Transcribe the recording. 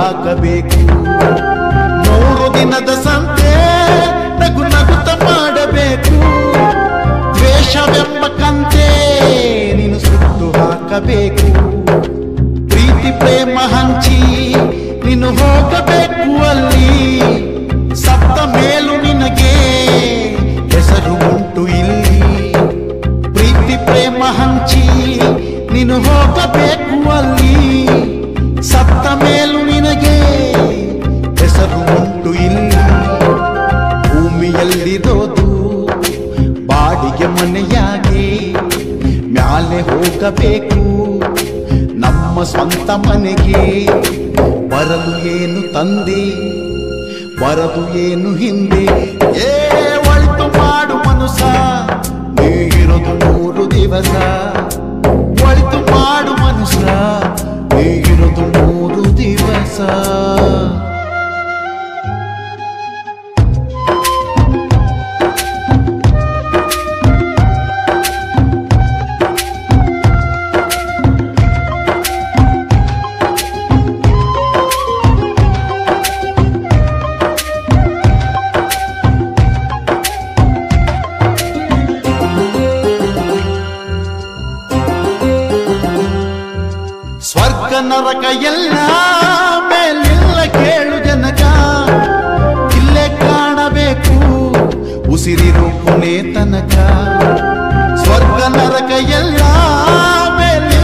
ಹಾಕಬೇಕು ಮೂರು ದಿನದ ಸಂತೆ ನಗು ನಗುತ್ತ ಮಾಡಬೇಕು ದ್ವೇಷವೆಂಬ ಕಂತೆ ನೀನು ಸುಟ್ಟು ಹಾಕಬೇಕು ಪ್ರೀತಿ ಪ್ರೇಮ ಹಂಚಿ ನೀನು ಹೋಗಬೇಕು ಅಲ್ಲಿ ಸತ್ತ ಮೇಲೂ ನಿನಗೆ ಹೆಸರು ಉಂಟು ಇಲ್ಲಿ ಪ್ರೀತಿ ಪ್ರೇಮ ಹಂಚಿ ನೀನು ಹೋಗಬೇಕು ಅಲ್ಲಿ ಸತ್ತ ಮೇಲೂ ನಿನಗೆ ಹೆಸರು ಉಂಟು ಇಲ್ಲಿ ಭೂಮಿಯಲ್ಲಿರೋದು ಬಾಡಿಗೆ ಮನೆಯಾಗಿ ಮ್ಯಾಲೆ ಹೋಗಬೇಕು ನಮ್ಮ ಸ್ವಂತ ಮನೆಗೆ ಬರಲು ಏನು ತಂದೆ ಬರದು ಏನು ಹಿಂದೆ ಏ ಒಳಿತು ಮಾಡು ಮನುಸ ನೀಗಿರೋದು ಮೂರು ದಿವಸ ಒಳಿತು ಮಾಡು ಮನುಸ ನೀಗಿರೋದು ಮೂರು ದಿವಸ ಸ್ವರ್ಗ ನರಕ ಎಲ್ಲ ಮೇಲಿಲ್ಲ ಕೇಳು ಜನಕ ಇಲ್ಲೇ ಕಾಣಬೇಕು ಉಸಿರಿರು ಕೊನೆ ತನಕ ಸ್ವರ್ಗ ನರಕ ಎಲ್ಲ